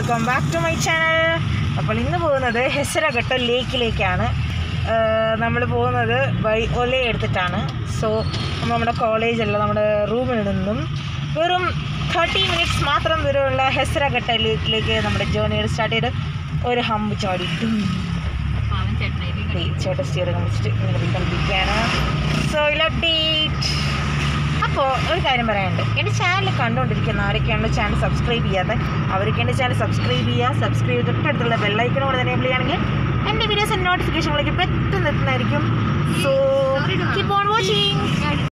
Welcome back to my channel അപ്പോൾ ഇന്ന് പോകുന്നത് ഹെസരഘട്ട ലേക്കിലേക്കാണ് നമ്മൾ പോകുന്നത് വൈ ഒല എടുത്തിട്ടാണ് സോ നമ്മുടെ കോളേജല്ല നമ്മുടെ റൂമിൽ നിന്നും വെറും തേർട്ടി മിനിറ്റ്സ് മാത്രം ദൂരമുള്ള ഹെസരഘട്ട ലേക്കിലേക്ക് നമ്മുടെ ജേർണികൾ സ്റ്റാർട്ട് ചെയ്ത് ഒരു ഹമ്പ് ചാടി ഡും. ദേ ചേട്ടൻ സ്റ്റിയറിംഗ് വെച്ചിട്ട് ഇങ്ങനെ പോയിക്കൊണ്ടിരിക്കുകയാണ് സോ അപ്ഡേറ്റ് അപ്പോൾ ഒരു കാര്യം പറയാനുണ്ട് എൻ്റെ ചാനൽ കണ്ടുകൊണ്ടിരിക്കുന്ന ആരൊക്കെയാണോ ചാനൽ സബ്സ്ക്രൈബ് ചെയ്യാതെ അവർക്ക് എൻ്റെ ചാനൽ സബ്സ്ക്രൈബ് ചെയ്യുക സബ്സ്ക്രൈബ് ചെയ്ത് തൊട്ടടുത്തുള്ള ബെല്ലൈക്കനും കൂടെ എനേബിൾ ചെയ്യുകയാണെങ്കിൽ എൻ്റെ വീഡിയോസ് നോട്ടിഫിക്കേഷനിലേക്ക് പെട്ടെന്ന് എത്തുന്നതായിരിക്കും സോ കീപ് ഓൺ വാച്ചിങ്